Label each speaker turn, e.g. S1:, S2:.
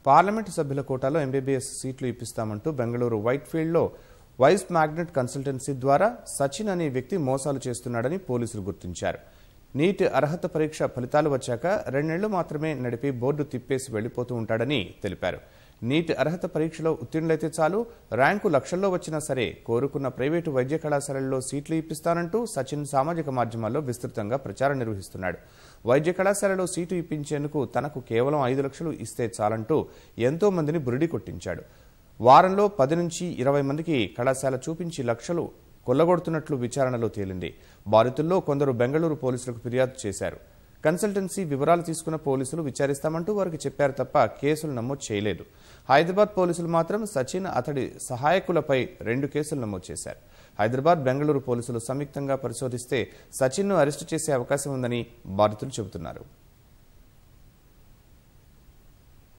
S1: parliament సభ్యుల కోటాలో MBBS సీట్లు ఇప్పిస్తామంటూ బెంగళూరు వైట్ఫీల్డ్లో వైస్ మ్యాగ్నెట్ కన్సల్టెన్సీ ద్వారా సచిన్ అనే వ్యక్తి మోసాలు చేస్తున్నాడని పోలీసులు గుర్తించారు నీట్ అర్హత పరీక్ష ఫలితాలు వచ్చాక రెండేళ్లు మాత్రమే నడిపి బోర్డు తిప్పేసి వెళ్లిపోతూ ఉంటాడని తెలిపారు నీట్ అర్హత పరీక్షలో ఉత్తీర్ణులైతే చాలు ర్యాంకు లక్షల్లో వచ్చినా సరే కోరుకున్న ప్రైవేటు వైద్య కళాశాలల్లో సీట్లు ఇప్పిస్తానంటూ సచిన్ సామాజిక మాధ్యమాల్లో విస్తృతంగా ప్రచారం నిర్వహిస్తున్నాడు వైద్య కళాశాలలో సీటు ఇప్పించేందుకు తనకు కేవలం ఐదు లక్షలు ఇస్తే చాలంటూ ఎంతో మందిని బురిడి కొట్టించాడు వారంలో పది నుంచి ఇరవై మందికి కళాశాల చూపించి లక్షలు కొల్లగొడుతున్నట్లు విచారణలో తేలింది బాధితుల్లో కొందరు బెంగళూరు పోలీసులకు ఫిర్యాదు చేశారు కన్సల్టెన్సీ వివరాలు తీసుకున్న పోలీసులు విచారిస్తామంటూ వారికి చెప్పారు తప్ప కేసులు నమోదు చేయలేదు హైదరాబాద్ పోలీసులు మాత్రం సచిన్ అతడి సహాయకులపై రెండు కేసులు నమోదు చేశారు హైదరాబాద్ బెంగళూరు పోలీసులు సంయుక్తంగా పరిశోధిస్తే సచిన్ను అరెస్టు చేసే అవకాశం ఉందని బాధితులు చెబుతున్నారు